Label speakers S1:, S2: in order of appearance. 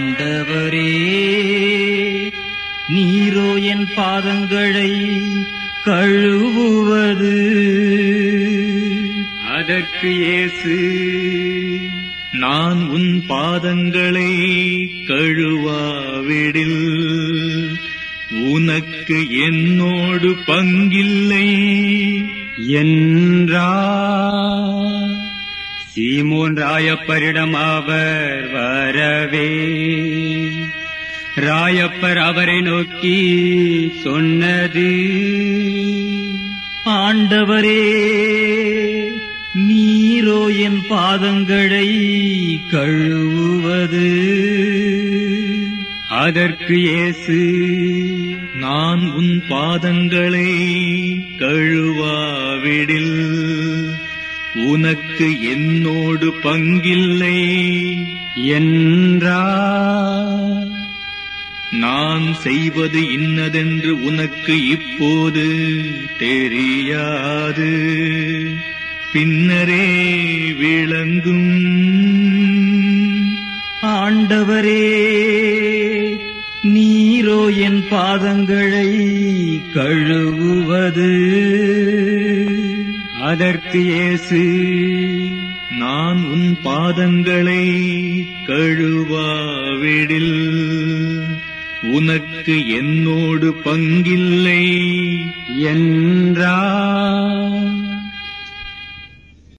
S1: ஆண்டவரே நீரோ என் பாதங்களை கழுவுவது
S2: அதற்கு இயேசு
S3: நான் உன் பாதங்களை கழுவாவிடில் உனக்கு என்னோடு பங்கில்லை
S2: என்றார் சீமோன் ராயப்பரிடம் அவர் வரவே ராயப்பர் அவரை நோக்கி சொன்னது
S1: ஆண்டவரே நீரோ என் பாதங்களை கழுவுவது
S2: அதற்கு இயேசு
S3: நான் உன் பாதங்களை கழுவாவிடில் உனக்கு என்னோடு பங்கில்லை
S2: என்றார்
S3: நான் செய்வது இன்னதென்று உனக்கு இப்போது தெரியாது பின்னரே விளங்கும்
S1: ஆண்டவரே நீரோ என் பாதங்களை கழுவுவது
S2: அதற்கு இயேசு
S3: நான் உன் பாதங்களை கழுவாவிடில் உனக்கு என்னோடு பங்கில்லை
S2: என்றார்